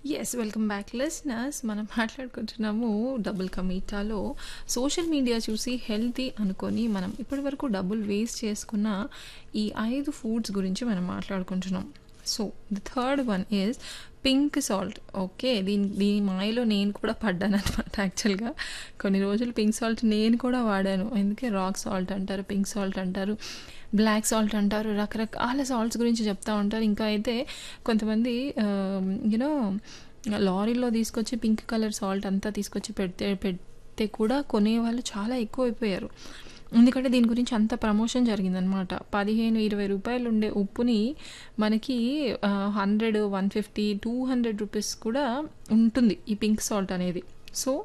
Yes. Welcome back listeners. మనం మాట్లాడుకుంటున్నాము double ka మీఠాలో సోషల్ మీడియా చూసి హెల్తీ అనుకోని మనం ఇప్పటివరకు డబ్బులు వేస్ట్ చేసుకున్న ఈ 5 ఫుడ్స్ గురించి మనం మాట్లాడుకుంటున్నాం. So, the third one is pink salt. Okay. దీని దీని మాయలో నేను కూడా పడ్డాననమాట యాక్చువల్‌గా. కొన్ని రోజులు పింక్ సాల్ట్ నేను కూడా వాడాను. అందుకే రాక్ సాల్ట్ అంటారు, పింక్ సాల్ట్ అంటారు, బ్లాక్ సాల్ట్ అంటారు. రకరకాల సాల్ట్స్ గురించి చెప్తా ఉంటారు. ఇంకా అయితే కొంతమంది ఆహ్, యూ నో లారీలో తీసుకొచ్చి పింక్ కలర్ సాల్ట్ అంతా తీసుకొచ్చి పెడితే పెడితే కూడా కొనేవాళ్ళు చాలా ఎక్కువైపోయారు. ఎందుకంటే దీని గురించి అంత ప్రమోషన్ జరిగిందనమాట. 15, 20 రూపాయలు ఉండే ఉప్పుని మనకి ఆహ్, 100, 150, 200 రూపీస్ కూడా ఉంటుంది ఈ పింక్ సాల్ట్ అనేది. సో